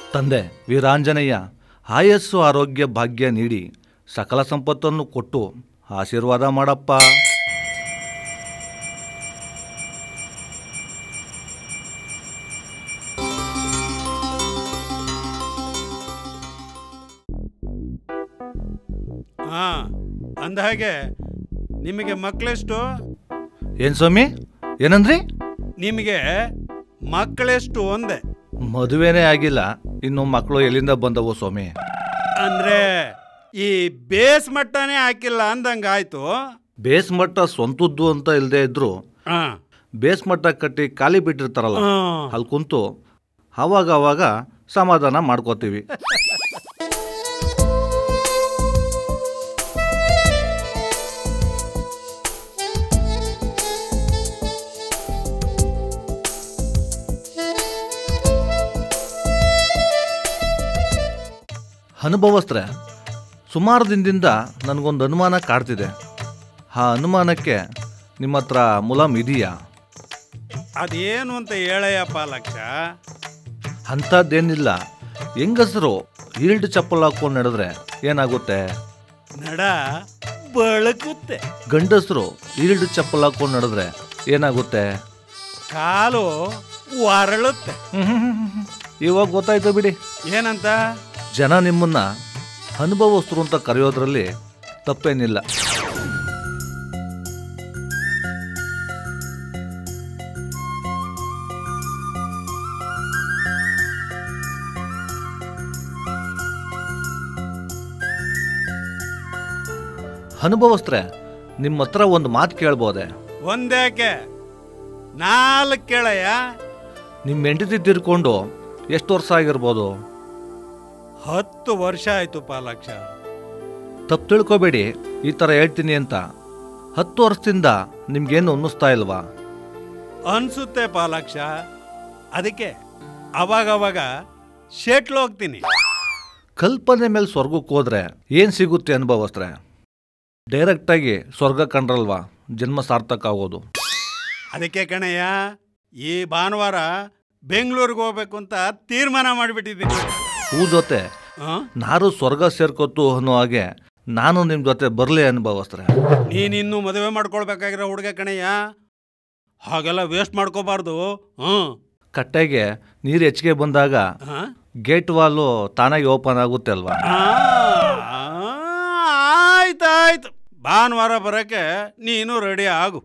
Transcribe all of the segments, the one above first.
ತಂದೆ ವೀರಾಂಜನೇಯ ಆಯಸ್ಸು ಆರೋಗ್ಯ ಭಾಗ್ಯ ನೀಡಿ ಸಕಲ ಸಂಪತ್ತನ್ನು ಕೊಟ್ಟು ಆಶೀರ್ವಾದ ಮಾಡಪ್ಪ ಹಾ ಅಂದಹಾಗೆ ನಿಮಗೆ ಮಕ್ಕಳೆಷ್ಟು ಏನ್ ಸ್ವಾಮಿ ಏನಂದ್ರಿ ನಿಮಗೆ ಮಕ್ಕಳೆಷ್ಟು ಒಂದೇ ಮದುವೆನೇ ಆಗಿಲ್ಲ ಇನ್ನು ಮಕ್ಕಳು ಎಲ್ಲಿಂದ ಬಂದವು ಸ್ವಾಮಿ ಅಂದ್ರೆ ಈ ಬೇಸ್ ಮಟ್ಟನೇ ಹಾಕಿಲ್ಲ ಅಂದಂಗ ಆಯ್ತು ಬೇಸ್ ಮಟ್ಟ ಸ್ವಂತದ್ದು ಅಂತ ಇಲ್ಲದೆ ಇದ್ರು ಹಾ ಬೇಸ್ ಮಟ್ಟ ಕಟ್ಟಿ ಖಾಲಿ ಬಿಟ್ಟಿರ್ತಾರಲ್ಲ ಹಾ. ಅಲ್ಲಿ ಕುಂತು ಅವಾಗ ಅವಾಗ ಸಮಾಧಾನ ಮಾಡ್ಕೋತೀವಿ ಅನುಭವಸ್ತ್ರೆ ಸುಮಾರು ದಿನದಿಂದ ನನಗೊಂದು ಅನುಮಾನ ಕಾಡ್ತಿದೆ ಆ ಅನುಮಾನಕ್ಕೆ ನಿಮ್ಮ ಹತ್ರ ಮುಲಾಮ್ ಇದೆಯಾ ಅದೇನು ಅಂತ ಹೇಳಯ್ಯಪ್ಪ ಲಕ್ಷ ಅಂಥದ್ದೇನಿಲ್ಲ ಹೆಂಗಸರು ಈಲ್ಡ್ ಚಪ್ಪಲ್ ಹಾಕೊಂಡು ನಡೆದ್ರೆ ಏನಾಗುತ್ತೆ ನಡ ಬಳಕುತ್ತೆ ಗಂಡಸರು ಈಲ್ಡ್ ಚಪ್ಪಲ್ ಹಾಕೊಂಡು ನಡೆದ್ರೆ ಏನಾಗುತ್ತೆ ಕಾಲು ಹೊರಳುತ್ತೆ ಇವಾಗ ಗೊತ್ತಾಯ್ತು ಬಿಡಿ ಏನಂತ ಜನ ನಿಮ್ಮನ್ನ ಅನುಭವಸ್ಥರು ಅಂತ ಕರೆಯೋದ್ರಲ್ಲಿ ತಪ್ಪೇನಿಲ್ಲ ಅನುಭವಸ್ತ್ರೆ ನಿಮ್ಮ ಹತ್ರ ಒಂದು ಮಾತು ಕೇಳ್ಬೋದೆ ಒಂದ್ಯಾಕೆ ನಾಲ್ಕು ಕೇಳಯ್ಯ ನಿಮ್ಮ ಹೆಂಡತಿ ತೀರ್ಕೊಂಡು ಎಷ್ಟು ವರ್ಷ ಆಗಿರ್ಬೋದು ಹತ್ತು ವರ್ಷ ಆಯ್ತು ಪಾಲಕ್ಷ ತಪ್ಪು ತಿಳ್ಕೊಬೇಡಿ ಈ ಥರ ಹೇಳ್ತೀನಿ ಅಂತ ಹತ್ತು ವರ್ಷದಿಂದ ನಿಮ್ಗೇನು ಅನ್ನಿಸ್ತಾ ಇಲ್ವಾ ಅನ್ಸುತ್ತೆ ಪಾಲಾಕ್ಷ ಅದಕ್ಕೆ ಅವಾಗವಾಗ ಶೆಟ್ಲ್ ಹೋಗ್ತೀನಿ ಕಲ್ಪನೆ ಮೇಲೆ ಸ್ವರ್ಗಕ್ಕೆ ಹೋದ್ರೆ ಏನು ಸಿಗುತ್ತೆ ಅನುಭವಸ್ತ್ರೆ ಡೈರೆಕ್ಟಾಗಿ ಸ್ವರ್ಗ ಕಂಡ್ರಲ್ವಾ ಜನ್ಮ ಸಾರ್ಥಕ ಆಗೋದು ಅದಕ್ಕೆ ಕಣಯ್ಯ ಈ ಭಾನುವಾರ ಬೆಂಗಳೂರಿಗೆ ಹೋಗ್ಬೇಕು ಅಂತ ತೀರ್ಮಾನ ಮಾಡಿಬಿಟ್ಟಿದ್ದೀನಿ ಹೂ ಜೊತೆ ನಾರು ಸ್ವರ್ಗ ಸೇರ್ಕೊತು ಅನ್ನೋ ಹಾಗೆ ನಾನು ನಿಮ್ಮ ಜೊತೆ ಬರಲಿ ಅನುಭವಸ್ತ್ರೆ ನೀನಿನ್ನೂ ಮದುವೆ ಮಾಡ್ಕೊಳ್ಬೇಕಾಗಿರೋ ಹುಡುಗ ಕಣಯ್ಯ ಹಾಗೆಲ್ಲ ವೇಸ್ಟ್ ಮಾಡ್ಕೋಬಾರ್ದು ಹ್ಞೂ ಕಟ್ಟೆಗೆ ನೀರು ಹೆಚ್ಚಿಗೆ ಬಂದಾಗ ಹಾಂ ಗೇಟ್ ವಾಲು ತಾನಾಗಿ ಓಪನ್ ಆಗುತ್ತೆ ಅಲ್ವಾ ಆಯ್ತಾಯ್ತು ಭಾನುವಾರ ಬರೋಕ್ಕೆ ನೀನು ರೆಡಿ ಆಗು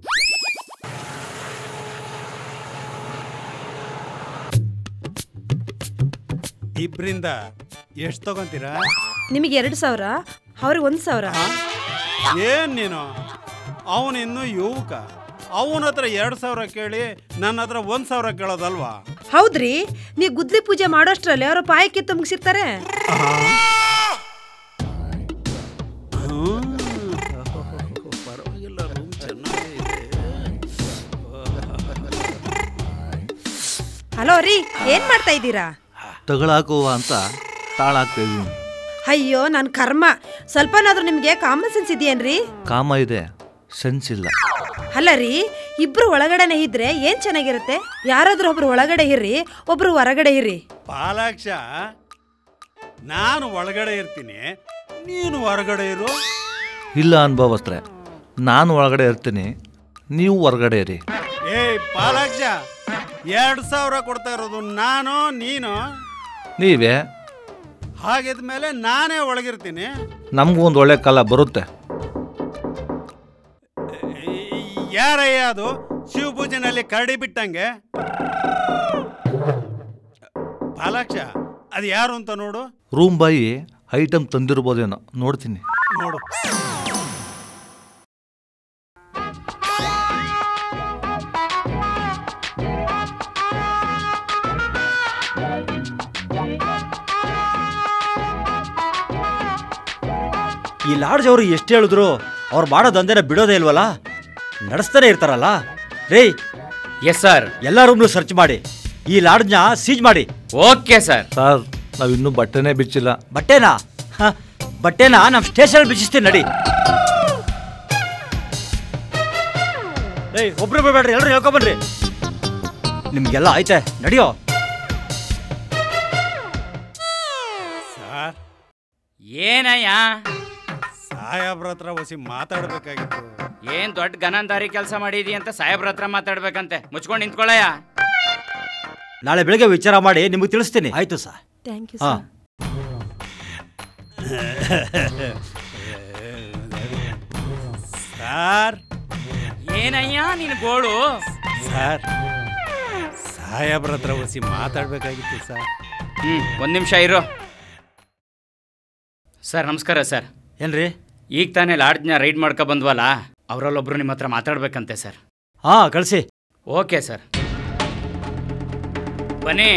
ಇಬ್ರಿಂದ ಎಷ್ಟು ತಗೊಂತೀರಾ ನಿಮಗೆ ಎರಡು ಸಾವಿರ ಅವ್ರಿಗೆ ಒಂದು ಸಾವಿರ ಏನ್ ನೀನು ಅವನು ಇನ್ನು ಯುವಕ ಅವನ ಹತ್ರ ಎರಡು ಸಾವಿರ ಕೇಳಿ ನನ್ನ ಹತ್ರ ಒಂದು ಸಾವಿರ ಕೇಳೋದಲ್ವಾ ಹೌದ್ರಿ ನೀವು ಗುದ್ಲಿ ಪೂಜೆ ಮಾಡೋಷ್ಟ್ರಲ್ಲಿ ಅವರು ಪಾಯಕ್ಕೆ ತುಂಬಿಸಿರ್ತಾರೆ ಪರವಾಗಿಲ್ಲ ರೂಮ್ ಚೆನ್ನಾಗಿದೆ ಹಲೋ ರೀ ಏನ್ ಮಾಡ್ತಾ ಇದ್ದೀರಾ ತಗಳಾಕುವ ಅಂತ ತಾಳಾಗ್ತಾ ಇದೀನಿ ಅಯ್ಯೋ ನನ್ನ ಕರ್ಮ ಸ್ವಲ್ಪನಾದ್ರೂ ನಿಮಗೆ ಕಾಮನ್ ಸೆನ್ಸ್ ಇದೆಯೇನ್ರಿ ಕಾಮ ಇದೆ ಸೆನ್ಸ್ ಇಲ್ಲ ಅಲ್ಲ ರೀ ಇಬ್ರು ಒಳಗಡೆನೆ ಇದ್ರೆ ಏನ್ ಚೆನ್ನಾಗಿರುತ್ತೆ ಯಾರಾದ್ರೂ ಒಬ್ರು ಒಳಗಡೆ ಇರ್ರಿ ಒಬ್ರು ಹೊರಗಡೆ ಇರ್ರಿ ಪಾಲಾಕ್ಷ ನಾನು ಒಳಗಡೆ ಇರ್ತೀನಿ ನೀನು ಹೊರಗಡೆ ಇರು ಇಲ್ಲ ಅನುಭವಸ್ತ್ರೆ ನಾನು ಒಳಗಡೆ ಇರ್ತೀನಿ ನೀವು ಹೊರಗಡೆ ಇರಿ ಏಯ್ ಪಾಲಾಕ್ಷ ಎರಡು ಸಾವಿರ ಕೊಡ್ತಾ ಇರೋದು ನಾನು ನೀನು ನೀವೇ ಹಾಗಿದ್ಮೇಲೆ ನಾನೇ ಒಳಗಿರ್ತೀನಿ ನಮಗೂ ಒಂದು ಒಳ್ಳೆ ಕಾಲ ಬರುತ್ತೆ ಯಾರಯ್ಯ ಅದು ಶಿವಪೂಜೆನಲ್ಲಿ ಕರಡಿ ಬಿಟ್ಟಂಗೆ ಪಾಲಾಕ್ಷ ಅದು ಯಾರು ಅಂತ ನೋಡು ರೂಮ್ ಬಾಯಿ ಐಟಮ್ ತಂದಿರ್ಬೋದೇನೋ ನೋಡ್ತೀನಿ ನೋಡು ಈ ಲಾಡ್ಜ್ ಅವರು ಎಷ್ಟು ಹೇಳಿದ್ರು ಅವ್ರು ಮಾಡೋ ದಂಧೆನ ಬಿಡೋದೇ ಇಲ್ವಲ್ಲ ನಡೆಸ್ತಾನೆ ಇರ್ತಾರಲ್ಲ ರೇ ಎಸ್ ಸರ್ ಎಲ್ಲ ರೂಮ್ನು ಸರ್ಚ್ ಮಾಡಿ ಈ ಲಾಡ್ಜ್ನ ಸೀಜ್ ಮಾಡಿ ಓಕೆ ಸರ್ ಸರ್ ನಾವು ಇನ್ನೂ ಬಟ್ಟೆನೇ ಬಿಚ್ಚಿಲ್ಲ ಬಟ್ಟೆನಾ ಹ, ಬಟ್ಟೆನ ನಮ್ಮ ಸ್ಟೇಷನ್ ಬಿಚ್ಚಿಸ್ತೀನಿ ನಡಿ ಏಯ್ ಒಬ್ರು ಬಿಡ್ಬೇಡ್ರಿ ಎಲ್ಲರೂ ಹೇಳ್ಕೊಬನ್ರಿ ನಿಮ್ಗೆಲ್ಲ ಆಯ್ತೆ ನಡಿಯೋ ಏನಯ್ಯ ಸಾಹೇಬ್ರ ಹತ್ರ ಒಸಿ ಮಾತಾಡ್ಬೇಕಾಗಿತ್ತು ಏನ್ ದೊಡ್ಡ ಗನಂದಾರಿ ಕೆಲಸ ಮಾಡಿದಿ ಅಂತ ಸಾಹೇಬ್ರ ಹತ್ರ ಮಾತಾಡ್ಬೇಕಂತೆ ಮುಚ್ಕೊಂಡು ನಿಂತ್ಕೊಳ್ಳಯ್ಯ ನಾಳೆ ಬೆಳಗ್ಗೆ ವಿಚಾರ ಮಾಡಿ ನಿಮಗೆ ತಿಳಿಸ್ತೀನಿ ಆಯ್ತು ಸರ್ ಥ್ಯಾಂಕ್ ಯು ಹಾ ಸರ್ ಸಾರ್ ಏನಯ್ಯ ನಿನ್ ಗೋಳು ಸರ್ ಸಾಹೇಬ್ರ ಹತ್ರ ಒಸಿ ಮಾತಾಡ್ಬೇಕಾಗಿತ್ತು ಸರ್ ಹ್ಮ್ ಒಂದ್ ನಿಮಿಷ ಇರು ಸರ್ ನಮಸ್ಕಾರ ಸರ್ ಏನ್ರಿ ಈಗ ತಾನೇ ಲಾಡ್ಜ್ನ ರೈಡ್ ಮಾಡ್ಕೊ ಬಂದ್ವಲ್ಲ ಅವರಲ್ಲೊಬ್ರು ನಿಮ್ಮ ಹತ್ರ ಮಾತಾಡ್ಬೇಕಂತೆ ಸರ್ ಹಾ ಕಳಿಸಿ ಓಕೆ ಸರ್ ಬನ್ನಿ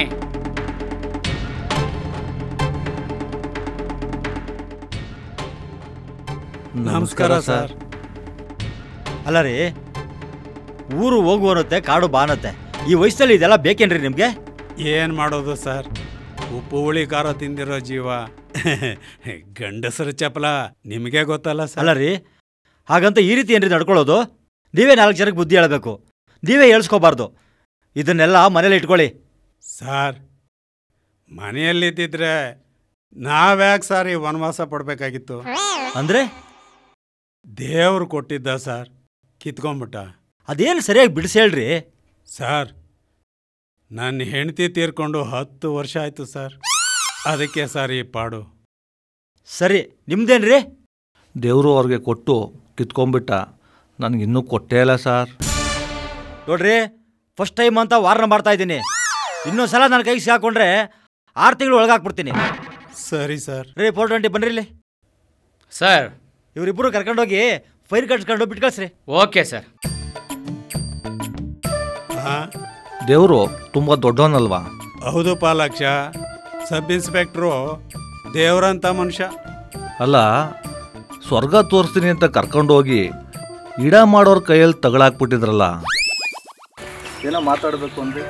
ನಮಸ್ಕಾರ ಸರ್ ಅಲ್ಲ ರೀ ಊರು ಹೋಗು ಅನ್ನತ್ತೆ ಕಾಡು ಬಾ ಅನ್ನತ್ತೆ ಈ ವಯಸ್ಸಲ್ಲಿ ಇದೆಲ್ಲ ಬೇಕೇನ್ರಿ ನಿಮಗೆ ಏನ್ ಮಾಡೋದು ಸರ್ ಉಪ್ಪು ಹುಳಿ ಖಾರ ತಿಂದಿರೋ ಜೀವ ಗಂಡಸರ ಚಪಲ ನಿಮಗೆ ಗೊತ್ತಲ್ಲ ಅಲ್ಲ ಸರ್ ರೀ ಹಾಗಂತ ಈ ರೀತಿ ಏನ್ರಿ ನಡ್ಕೊಳ್ಳೋದು ನೀವೇ ನಾಲ್ಕು ಜನಕ್ಕೆ ಬುದ್ಧಿ ಹೇಳಬೇಕು ನೀವೇ ಹೇಳ್ಸ್ಕೋಬಾರ್ದು ಇದನ್ನೆಲ್ಲ ಮನೇಲಿ ಇಟ್ಕೊಳ್ಳಿ ಸರ್ ಮನೆಯಲ್ಲಿದ್ದಿದ್ರೆ ನಾವ್ಯಾಕೆ ಸರ್ ಈ ವನವಾಸ ಪಡ್ಬೇಕಾಗಿತ್ತು ಅಂದ್ರೆ ದೇವ್ರು ಕೊಟ್ಟಿದ್ದ ಸರ್ ಕಿತ್ಕೊಂಬಿಟ್ಟ ಅದೇನು ಸರಿಯಾಗಿ ಬಿಡಿಸಿ ಹೇಳ್ರಿ ಸರ್ ನನ್ನ ಹೆಂಡತಿ ತೀರ್ಕೊಂಡು ಹತ್ತು ವರ್ಷ ಆಯ್ತು ಸರ್ ಅದಕ್ಕೆ ಸರ್ ಈ ಪಾಡು ಸರಿ ನಿಮ್ದೇನ್ರಿ ದೇವರು ಅವ್ರಿಗೆ ಕೊಟ್ಟು ಕಿತ್ಕೊಂಡ್ಬಿಟ್ಟ ನನಗಿನ್ನೂ ಕೊಟ್ಟೇ ಇಲ್ಲ ಸರ್ ನೋಡ್ರಿ ಫಸ್ಟ್ ಟೈಮ್ ಅಂತ ವಾರ್ನ ಮಾಡ್ತಾ ಇದ್ದೀನಿ ಇನ್ನೊಂದು ಸಲ ನನ್ನ ಕೈಗೆ ಸಿಗಾಕೊಂಡ್ರೆ ಆರು ತಿಂಗಳು ಒಳಗಾಕ್ಬಿಡ್ತೀನಿ ಸರಿ ಸರ್ ರೀ ಫೋರ್ ಟ್ವೆಂಟಿ ಬನ್ರಿ ಇಲ್ಲಿ ಸರ್ ಇವರಿಬ್ಬರು ಕರ್ಕೊಂಡೋಗಿ ಫೈರ್ ಕಟ್ಸ್ಕೊಂಡು ಬಿಟ್ಟು ಕಳ್ಸ್ರಿ ಓಕೆ ಸರ್ ಹಾಂ ದೇವರು ತುಂಬ ದೊಡ್ಡವನಲ್ವಾ ಹೌದು ಪಾಲಾಕ್ಷ ಸಬ್ ಇನ್ಸ್ಪೆಕ್ಟ್ರು ದೇವ್ರಂತ ಮನುಷ್ಯ ಅಲ್ಲ ಸ್ವರ್ಗ ತೋರಿಸ್ತೀನಿ ಅಂತ ಕರ್ಕೊಂಡೋಗಿ ಇಡ ಮಾಡೋರ್ ಕೈಯಲ್ಲಿ ತಗಳಾಕ್ಬಿಟ್ಟಿದ್ರಲ್ಲ ಏನೋ ಮಾತಾಡಬೇಕು ಅಂದ್ರೆ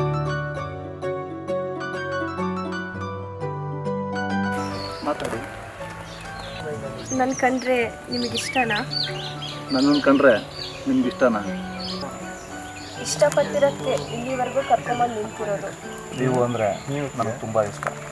ಮಾತಾಡಿ ನನ್ನ ಕಂಡ್ರೆ ನಿಮಗಿಷ್ಟನಾ ನನ್ನನ್ನು ಕಂಡ್ರೆ ನಿಮ್ಗೆ ಇಷ್ಟನಾ ಇಷ್ಟಪಟ್ಟಿರೋಕ್ಕೆ ಇಲ್ಲಿವರೆಗೂ ಕರ್ಕೊಂಬಂದು ನಿಂತಿರೋದು ನೀವು ಅಂದರೆ ನನಗೆ ತುಂಬ ಇಷ್ಟ